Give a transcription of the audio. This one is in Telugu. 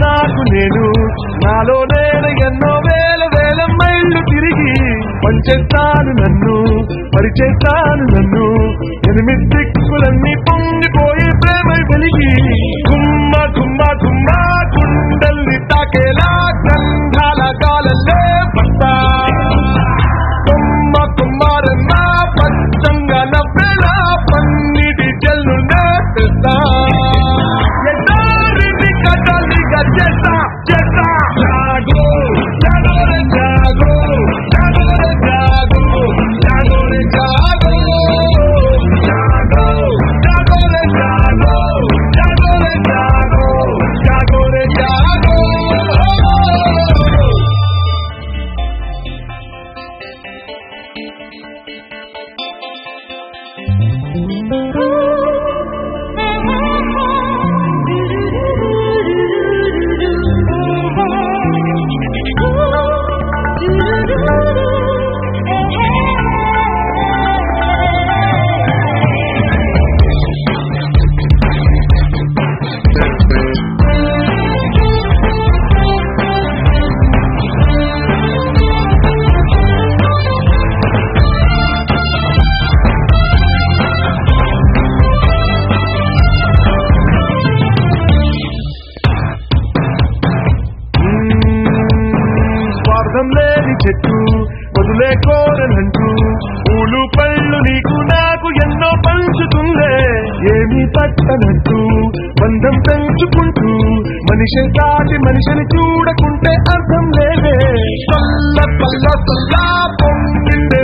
నాకు నేను నాలో నేను ఎన్నో వేల వేల మైళ్ళు తిరిగి పంచేస్తాను నన్ను పరిచేస్తాను నన్ను ఎనిమిది దిక్కులన్నీ పొంగిపోయి ప్రేమ వెలిగి గుమ్మ గుమ్మ గుమ్మ గుండల్ని తాకేలా గంధాల కాలల్లే పడతా కొమ్మ కుమ్మారన్న పచ్చంగా నవ్వేలా పన్నిటి జల్లునే పెడతా ఎడారిని కదలిగా చేస్తా చేస్తా జాగో జాగోరే జాగో జాగోరే జాగో జాగోరే జాగో జాగో జాగోరే జాగో జాగోరే జాగో జాగోరే జాగో స్వార్థం లేని చెట్టు వదిలే కోరనంటూ పూలు పళ్ళు నీకు నాకు ఎన్నో పంచుతుందే ఏమీ పట్టనట్టు బంధం పెంచుకుంటూ మనిషి కాటి మనిషిని చూడకుంటే అర్థం లేదే పల్ల పల్ల పల్ల పొంగిందే